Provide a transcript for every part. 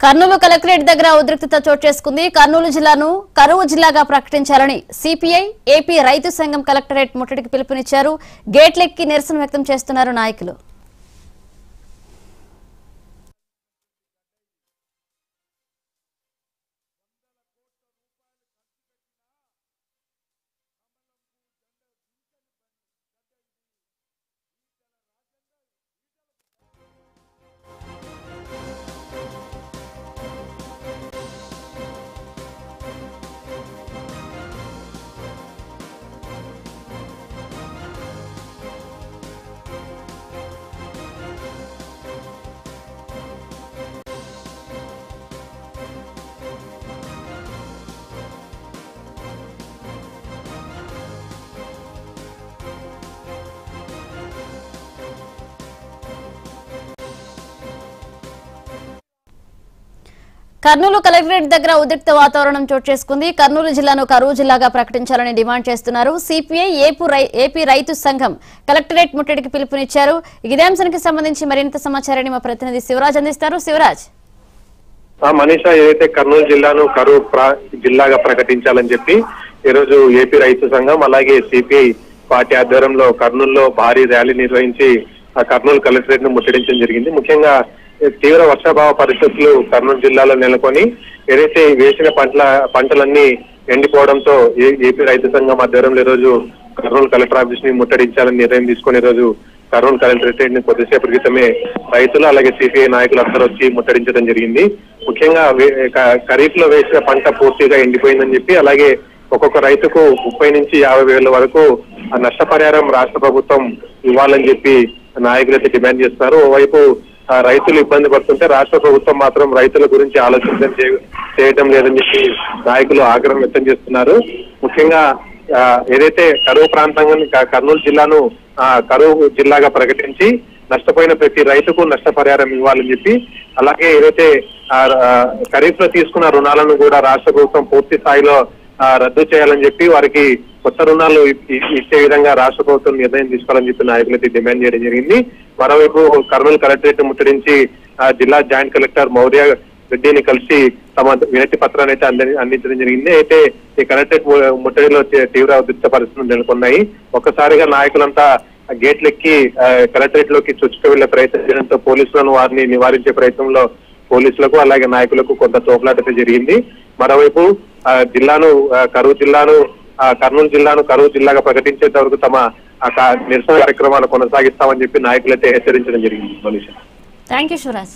Kurnool collectorate దగ్గర ఉద్రిక్తత చోటు చేసుకుంది కర్నూలు జిల్లాను కరువు జిల్లాగా ప్రకటించాలని సిపిఐ ఏపీ రైతు సంఘం కలెక్టరేట్ ముట్టడికి పిలుపునిచ్చారు గేట్లెక్కి నిరసన వ్యక్తం చేస్తున్నారు నాయకులు కర్నూలు కలెక్టరేట్ దగ్గర ఉద్రిక్త వాతావరణం చోటు చేసుకుంది కర్నూలు జిల్లాను కరువు జిల్లాగా ప్రకటించాలని డిమాండ్ చేస్తున్నారు సిపిఐ ఏపు రై- ఏపీ రైతు సంఘం కలెక్టరేట్ ముట్టడికి పిలుపునిచ్చారు ఇదే అంశానికి సంబంధించి మరింత సమాచారాన్ని మా ప్రతినిధి శివరాజ్ అందిస్తారు శివరాజ్ ఆ మనీషా ఏదైతే కర్నూలు జిల్లాను కరువు ప్ర- జిల్లాగా ప్రకటించాలని చెప్పి ఈ రోజు ఏపీ రైతు సంఘం అలాగే సిపిఐ పార్టీ ఆధ్వర్యంలో కర్నూలులో భారీ ర్యాలీ నిర్వహించి ఆ కర్నూలు కలెక్టరేట్ ను ముట్టడించడం జరిగింది ముఖ్యంగా తీవ్ర వర్షాభావ పరిస్థితులు కర్నూలు జిల్లాలో నెలకొని ఏదైతే వేసిన పంటల పంటలన్నీ ఎండిపోవడంతో ఏ- ఏపీ రైతు సంఘం ఆధ్వర్యంలో ఈ రోజు కర్నూలు కలెక్టర్ ఆఫీస్ ని ముట్టడించాలని నిర్ణయం తీసుకొని ఈ రోజు కర్నూలు కలెక్టరేట్ ని కొద్దిసేపు క్రితమే రైతులు అలాగే సిపిఐ నాయకులు అందరూ వచ్చి ముట్టడించడం జరిగింది ముఖ్యంగా వే- క- ఖరీఫ్ లో వేసిన పంట పూర్తిగా ఎండిపోయిందని చెప్పి అలాగే ఒక్కొక్క రైతుకు ముప్పై నుంచి యాభై వేల వరకు ఆ నష్టపరిహారం రాష్ట్ర ప్రభుత్వం ఇవ్వాలని చెప్పి నాయకులు అయితే డిమాండ్ చేస్తున్నారు ఓవైపు ఆ రైతులు ఇబ్బంది పడుతుంటే రాష్ట్ర ప్రభుత్వం మాత్రం రైతుల గురించి ఆలోచించడం చే- చేయడం లేదని చెప్పి నాయకులు ఆగ్రహం వ్యక్తం చేస్తున్నారు ముఖ్యంగా ఆ, ఏదైతే కరువు ప్రాంతంగా క- కర్నూలు జిల్లాను ఆ, కరువు జిల్లాగా ప్రకటించి నష్టపోయిన ప్రతి రైతుకు నష్టపరిహారం ఇవ్వాలని చెప్పి అలాగే ఏదైతే ఆ, ఆ, ఖరీఫ్ లో తీసుకున్న రుణాలను కూడా రాష్ట్ర ప్రభుత్వం పూర్తి స్థాయిలో ఆ, రద్దు చేయాలని చెప్పి వారికి కొత్త రుణాలు ఇ- ఇ- ఇచ్చే విధంగా రాష్ట్ర ప్రభుత్వం నిర్ణయం తీసుకోవాలని చెప్పి నాయకులైతే డిమాండ్ చేయడం జరిగింది మరోవైపు కర్నూలు కలెక్టరేట్ ముట్టడించి ఆ, జిల్లా జాయింట్ కలెక్టర్ మౌర్య రెడ్డిని కలిసి తమ వినతి పత్రాన్ని అయితే అందని- అందించడం జరిగింది అయితే ఈ కలెక్టరేట్ ము- ముట్టడిలో తీ- తీవ్ర ఉద్రిక్త పరిస్థితులు నెలకొన్నాయి ఒక్కసారిగా నాయకులంతా గేట్లెక్కి ఆ, కలెక్టరేట్ లోకి చొచ్చుకు వెళ్లే ప్రయత్నం చేయడంతో పోలీసులను వారిని నివారించే ప్రయత్నంలో పోలీసులకు అలాగే నాయకులకు కొంత తోపులాట అయితే జరిగింది మరోవైపు ఆ, జిల్లాను ఆ, కరువు జిల్లాను ఆ, కర్నూలు జిల్లాను కరువు జిల్లాగా ప్రకటించేంత వరకు తమ ఆ కా- నిరసన కార్యక్రమాలు కొనసాగిస్తామని చెప్పి నాయకులైతే హెచ్చరించడం జరిగింది Manisha thank you Shivraj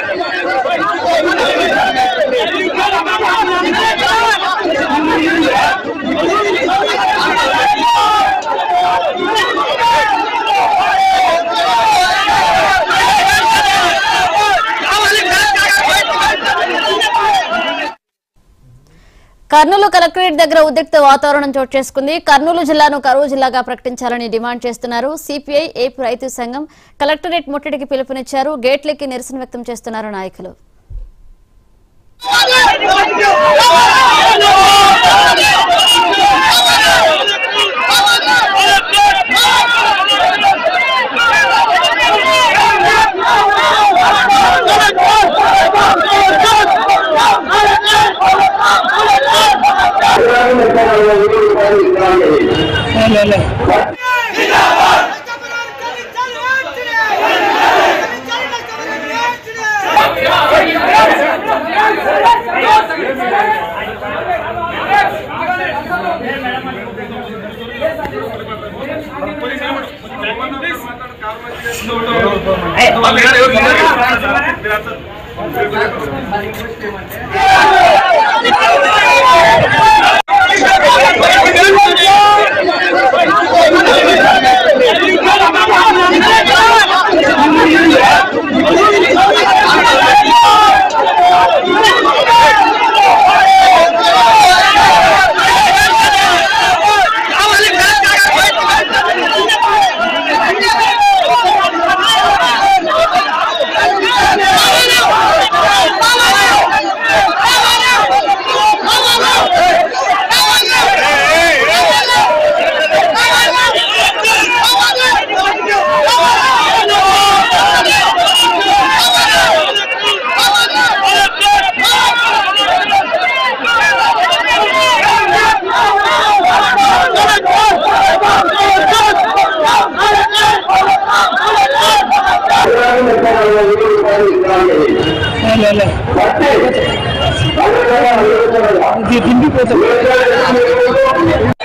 Thank you. Kurnool collectorate దగ్గర ఉద్రిక్త వాతావరణం చోటు చేసుకుంది కర్నూలు జిల్లాను కరువు జిల్లాగా ప్రకటించాలని డిమాండ్ చేస్తున్నారు సిపిఐ ఏపు రైతు సంఘం కలెక్టరేట్ ముట్టడికి పిలుపునిచ్చారు గేట్లెక్కి నిరసన వ్యక్తం చేస్తున్నారు నాయకులు కష్టపడాలి కమించాలి వెంటనే కమించాలి కష్టపడాలి వెంటనే తిండిపోతాం